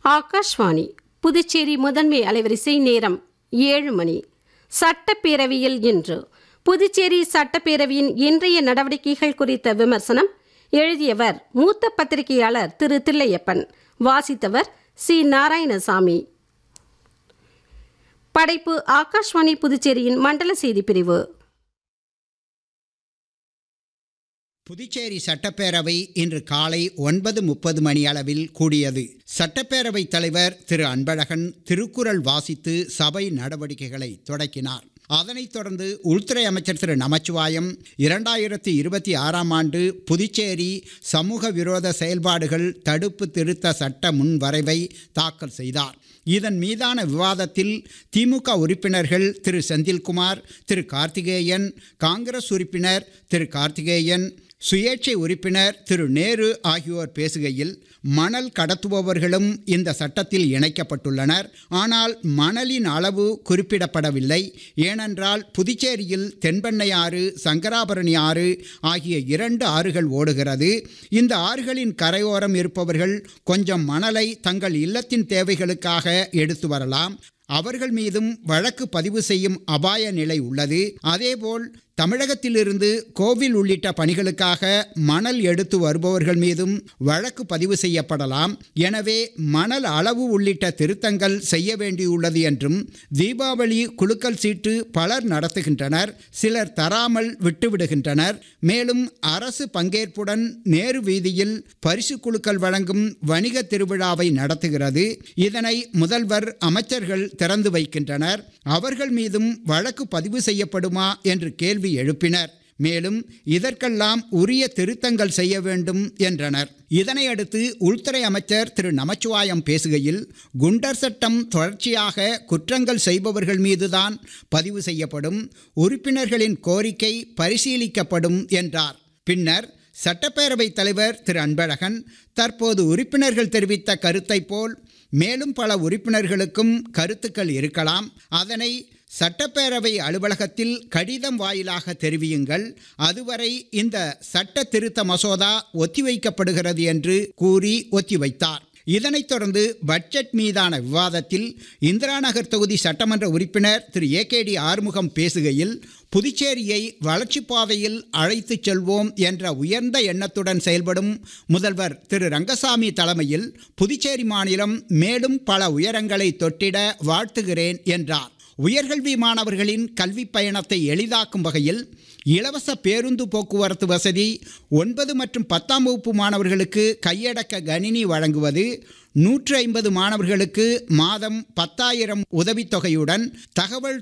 ஆகாஷ்வாணி புதுச்சேரி முதன்மை அலைவரிசை நேரம் ஏழு மணி சட்டப்பேரவையில் இன்று புதுச்சேரி சட்டப்பேரவையின் இன்றைய நடவடிக்கைகள் குறித்த விமர்சனம் எழுதியவர் மூத்த பத்திரிகையாளர் திரு தில்லையப்பன் வாசித்தவர் சி நாராயணசாமி படைப்பு ஆகாஷ்வாணி புதுச்சேரியின் மண்டல செய்தி பிரிவு புதுச்சேரி சட்டப்பேரவை இன்று காலை ஒன்பது முப்பது மணி அளவில் கூடியது சட்டப்பேரவைத் தலைவர் திரு அன்பழகன் திருக்குறள் வாசித்து சபை நடவடிக்கைகளை தொடக்கினார் அதனைத் தொடர்ந்து உள்துறை அமைச்சர் திரு நமச்சிவாயம் இரண்டாயிரத்தி இருபத்தி ஆறாம் ஆண்டு புதுச்சேரி சமூக விரோத செயல்பாடுகள் தடுப்பு திருத்த சட்ட முன்வரைவை தாக்கல் செய்தார் இதன் மீதான விவாதத்தில் திமுக உறுப்பினர்கள் திரு செந்தில்குமார் திரு கார்த்திகேயன் காங்கிரஸ் உறுப்பினர் திரு கார்த்திகேயன் சுயேட்சை உறுப்பினர் திரு நேரு ஆகியோர் பேசுகையில் மணல் கடத்துபவர்களும் இந்த சட்டத்தில் இணைக்கப்பட்டுள்ளனர் ஆனால் மணலின் அளவு குறிப்பிடப்படவில்லை ஏனென்றால் புதுச்சேரியில் தென்பெண்ணை ஆறு சங்கராபரணி ஆறு ஆகிய இரண்டு ஆறுகள் ஓடுகிறது இந்த ஆறுகளின் கரையோரம் இருப்பவர்கள் கொஞ்சம் மணலை தங்கள் இல்லத்தின் தேவைகளுக்காக எடுத்து வரலாம் அவர்கள் மீதும் வழக்கு பதிவு செய்யும் அபாய நிலை உள்ளது அதேபோல் தமிழகத்திலிருந்து கோவில் உள்ளிட்ட பணிகளுக்காக மணல் எடுத்து வருபவர்கள் மீதும் வழக்கு பதிவு செய்யப்படலாம் எனவே மணல் அளவு உள்ளிட்ட திருத்தங்கள் செய்ய வேண்டியுள்ளது என்றும் தீபாவளி குலுக்கல் சீட்டு பலர் நடத்துகின்றனர் சிலர் தராமல் விட்டுவிடுகின்றனர் மேலும் அரசு பங்கேற்புடன் நேரு வீதியில் பரிசு குழுக்கள் வழங்கும் வணிக திருவிழாவை நடத்துகிறது இதனை முதல்வர் அமைச்சர்கள் திறந்து வைக்கின்றனர் அவர்கள் மீதும் வழக்கு பதிவு செய்யப்படுமா என்று கேள்வி எழுப்பினர் மேலும் இதற்கெல்லாம் உரிய திருத்தங்கள் செய்ய வேண்டும் என்றனர் இதனையடுத்து உள்துறை அமைச்சர் திரு நமச்சிவாயம் பேசுகையில் குண்டர் சட்டம் தொடர்ச்சியாக குற்றங்கள் செய்பவர்கள் மீதுதான் பதிவு செய்யப்படும் உறுப்பினர்களின் கோரிக்கை பரிசீலிக்கப்படும் என்றார் பின்னர் சட்டப்பேரவைத் தலைவர் திரு அன்பழகன் தற்போது உறுப்பினர்கள் தெரிவித்த கருத்தை போல் மேலும் பல உறுப்பினர்களுக்கும் கருத்துக்கள் இருக்கலாம் அதனை சட்டப்பேரவை அலுவலகத்தில் கடிதம் வாயிலாக தெரிவியுங்கள் அதுவரை இந்த சட்ட திருத்த மசோதா ஒத்திவைக்கப்படுகிறது என்று கூறி ஒத்திவைத்தார் இதனைத் தொடர்ந்து பட்ஜெட் மீதான விவாதத்தில் இந்திரா நகர் தொகுதி சட்டமன்ற உறுப்பினர் திரு ஏ கே டி ஆறுமுகம் பேசுகையில் புதுச்சேரியை வளர்ச்சிப் பாதையில் அழைத்துச் செல்வோம் என்ற உயர்ந்த எண்ணத்துடன் செயல்படும் முதல்வர் திரு ரங்கசாமி தலைமையில் புதுச்சேரி மாநிலம் மேலும் பல உயரங்களை தொட்டிட வாழ்த்துகிறேன் என்றார் உயர்கல்வி மாணவர்களின் கல்வி பயணத்தை எளிதாக்கும் வகையில் இலவச பேருந்து போக்குவரத்து வசதி ஒன்பது மற்றும் பத்தாம் வகுப்பு மாணவர்களுக்கு கையடக்க கணினி வழங்குவது நூற்று ஐம்பது மாணவர்களுக்கு மாதம் பத்தாயிரம் உதவித்தொகையுடன் தகவல்